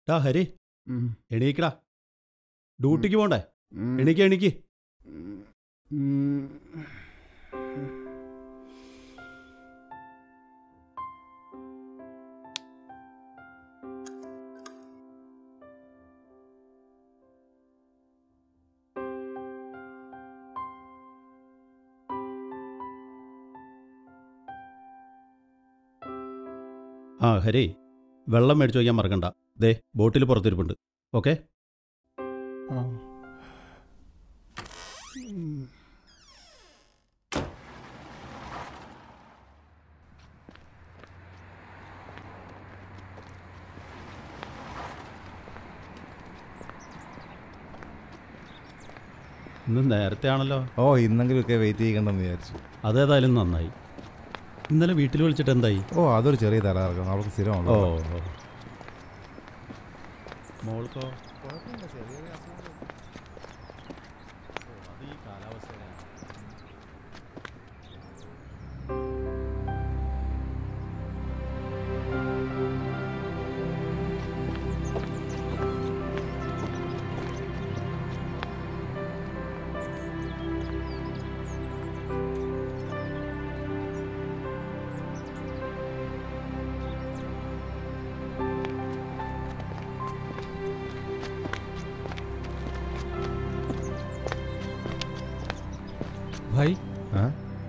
ടാ ഹരി ഉം. എണീക്കടാ ഡ്യൂട്ടിക്ക് പോണ്ടേ ഉം. എണീക്ക് എണീക്ക് ഉം. ആ ഹരി വെള്ളം മേടിച്ചു വയ്ക്കാൻ മറക്കണ്ട ദേ ബോട്ടിൽ പുറത്തിരിപ്പുണ്ട് ഓക്കെ ആ. ഉം. ഇന്ന് നേരത്തെ ആണല്ലോ ഓ ഇന്നെങ്കിലും ഒക്കെ വെയിറ്റ് ചെയ്യണ്ടെന്ന് വിചാരിച്ചു അതേതായാലും നന്നായി ഇന്നലെ വീട്ടിൽ വിളിച്ചിട്ട് എന്തായി ഓ അതൊരു ചെറിയ തലകറക്കം അവൾക്ക് ഓ സ്ഥിരമുള്ളൂ ഓ. മോൾക്കോ भाई हाँ?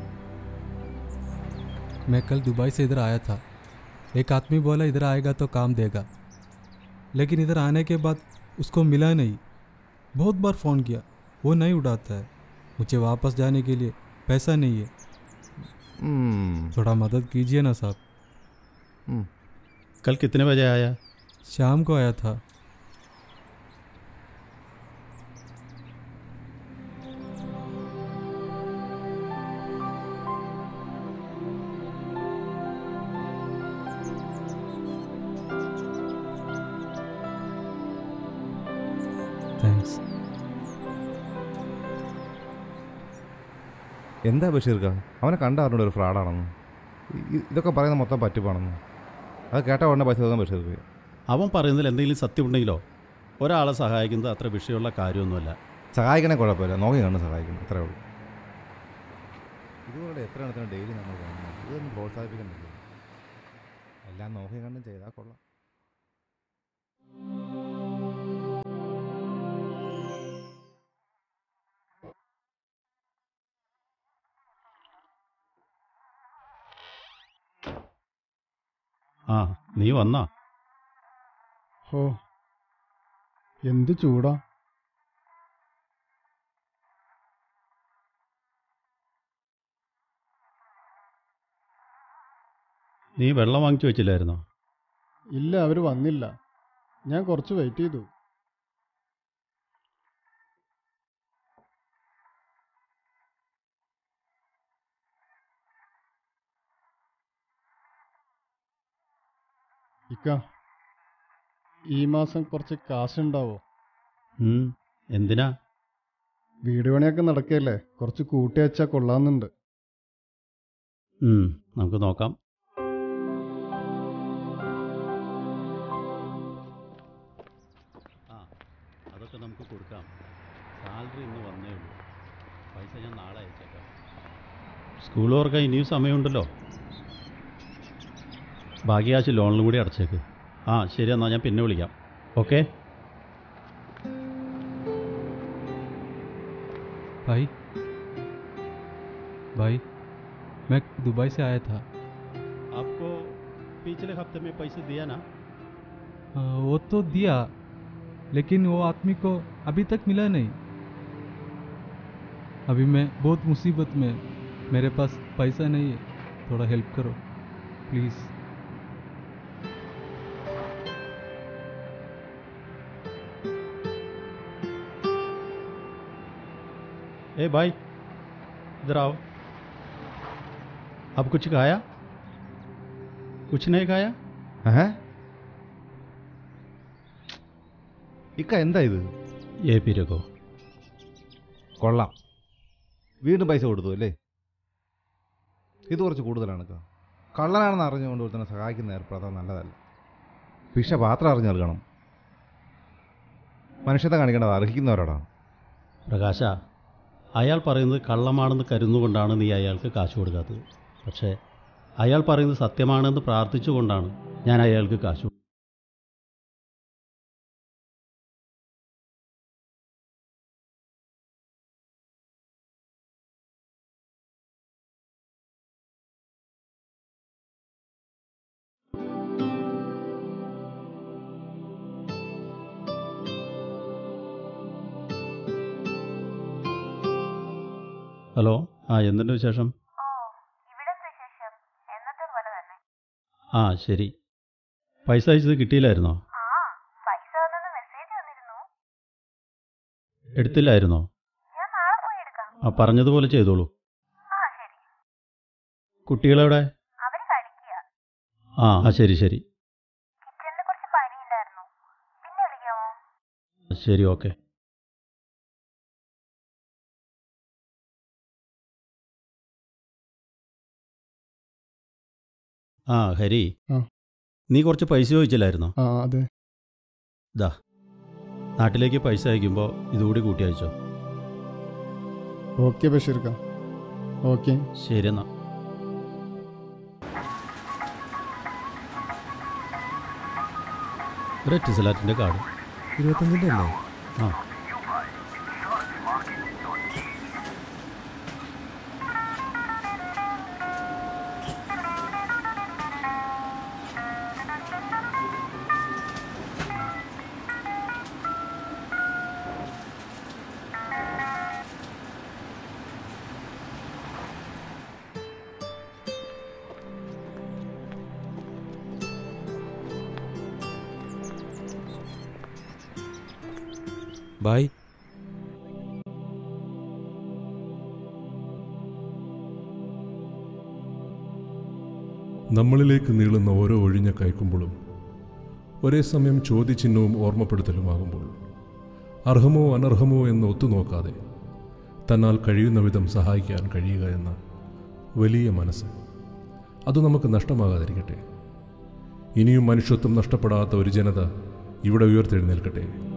मैं कल दुबई से इधर आया था एक आदमी बोला इधर आएगा तो काम देगा लेकिन इधर आने के बाद उसको मिला नहीं बहुत बार फ़ोन किया वो नहीं उठाता है मुझे वापस जाने के लिए पैसा नहीं है हम्म, थोड़ा मदद कीजिए ना साहब हम्म। कल कितने बजे आया शाम को आया था थैंक्स എന്താ ബഷീർക്ക അവനെ കണ്ട അറിഞ്ഞൂടെ ഒരു ഫ്രോഡാണെന്ന് ഇ- ഇതൊക്കെ പറയുന്നത് മൊത്തം പറ്റിപ്പാണെന്ന് അത് കേട്ട ഉടനെ പൈസ തന്നു ബഷീർക്ക് അവൻ പറയുന്നതിൽ എന്തെങ്കിലും സത്യമുണ്ടെങ്കിലോ ഒരാളെ സഹായിക്കുന്നത് അത്ര വിഷയമുള്ള കാര്യമൊന്നുമല്ല സഹായിക്കണേ കുഴപ്പമില്ല നോക്കി കണ്ട് സഹായിക്കണം അത്രേ ഉള്ളൂ ഇതുപോലെ എത്ര എണ്ണത്തിന് ഡെയിലി നമ്മൾ കാണുന്നത് ഇതൊന്നും പ്രോത്സാഹിപ്പിക്കുന്നില്ല എല്ലാം നോക്കി കണ്ടും ചെയ്താൽ കൊള്ളാം ആ നീ വന്നാ ഹോ എന്ത് ചൂടാ നീ വെള്ളം വാങ്ങിച്ചു വെച്ചില്ലായിരുന്നോ ഇല്ല അവർ വന്നില്ല ഞാൻ കുറച്ച് വെയിറ്റ് ചെയ്തു ഇക്ക ഈ മാസം കുറച്ച് കാശുണ്ടാവോ ഉം, എന്തിനാ വീട് പണിയൊക്കെ നടക്കുകയല്ലേ കുറച്ച് കൂട്ടി വെച്ചാൽ കൊള്ളാമെന്നുണ്ട് ഉം, നമുക്ക് നോക്കാം ആ അതൊക്കെ നമുക്ക് കൊടുക്കാം സാലറി ഇന്ന് വന്നേ ഉള്ളൂ പൈസ ഞാൻ നാളെ അയച്ചേക്കാം സ്കൂൾ തുറക്കാൻ ഇനിയും സമയമുണ്ടല്ലോ ബാക്കി കാശ് ലോണിലും കൂടി അടച്ചേക്ക് ആ ശരി എന്നാൽ ഞാൻ പിന്നെ വിളിക്കാം ഓക്കെ भाई भाई मैं दुबई से आया था आपको पिछले हफ्ते में पैसे दिया ना आ, वो तो दिया लेकिन वो आदमी को अभी तक मिला नहीं अभी मैं बहुत मुसीबत में मेरे पास पैसा नहीं है थोड़ा हेल्प करो प्लीज़ ए भाई इधर आओ अब कुछ खाया कुछ नहीं खाया ഏഹ് ഇക്ക എന്താ ഇത് ये पी रखो കൊള്ളാം വീണ്ടും പൈസ കൊടുത്തു അല്ലേ ഇത് കുറച്ച് കൂടുതലാണ് ഇക്ക കള്ളനാണെന്ന് അറിഞ്ഞുകൊണ്ട് തന്നെ സഹായിക്കുന്ന ഏർപ്പെടാൻ നല്ലതല്ല പിഷ പാത്രം അറിഞ്ഞു നൽകണം മനുഷ്യത കാണിക്കേണ്ടത് അർഹിക്കുന്നവരോടാണ് പ്രകാശ അയാൾ പറയുന്നത് കള്ളമാണെന്ന് കരുതുന്നുകൊണ്ടാണ് നീ അയാൾക്ക് കാശ് കൊടുക്കാത്തത് പക്ഷേ അയാൾ പറയുന്നത് സത്യമാണെന്ന് പ്രാർത്ഥിച്ചുകൊണ്ടാണ് ഞാൻ അയാൾക്ക് കാശ് കൊടുത്തത്. ഹലോ ആ എന്തുണ്ട് വിശേഷം ഓ ഇവിടെന്ത് വിശേഷം എന്നത്തെ പോലെ തന്നെ ആ ശരി പൈസ അയച്ചത് കിട്ടിയില്ലായിരുന്നോ ആ പൈസ വന്നെന്ന് മെസ്സേജ് വന്നിരുന്നു എടുത്തില്ലായിരുന്നോ ഞാൻ നാളെ പോയി എടുക്കാം ആ പറഞ്ഞതുപോലെ ചെയ്തോളൂ ആ ശരി കുട്ടികളെവിടെ അവര് കളിക്കുക ആ ആ ശരി ശരി കിച്ചണിൽ കുറച്ച് പണിയുണ്ടായിരുന്നു പിന്നെ വിളിക്കാമോ ശരി ഓക്കെ ആ ഹരി ആ. നീ കുറച്ച് പൈസ ചോദിച്ചില്ലായിരുന്നോ ആ അതെ ദാ നാട്ടിലേക്ക് പൈസ അയക്കുമ്പോൾ ഇതുകൂടി കൂട്ടി അയച്ചോ ഓക്കെ ബഷീർക്ക ഓക്കെ ശരി എന്നാ ഒരു എറ്റിസലാറ്റിൻ്റെ കാർഡ് ഇരുപത്തഞ്ചിൻ്റെ അല്ലേ ആ ബായ് നമ്മളിലേക്ക് നീളുന്ന ഓരോ ഒഴിഞ്ഞ കൈക്കുമ്പോഴും ഒരേ സമയം ചോദ്യചിഹ്നവും ഓർമ്മപ്പെടുത്തലുമാകുമ്പോൾ അർഹമോ അനർഹമോ എന്ന് ഒത്തുനോക്കാതെ തന്നാൽ കഴിയുന്ന വിധം സഹായിക്കാൻ കഴിയുക എന്ന വലിയ മനസ്സ് അത് നമുക്ക് നഷ്ടമാകാതിരിക്കട്ടെ ഇനിയും മനുഷ്യത്വം നഷ്ടപ്പെടാത്ത ഒരു ജനത ഇവിടെ ഉയർത്തെഴുന്നേൽക്കട്ടെ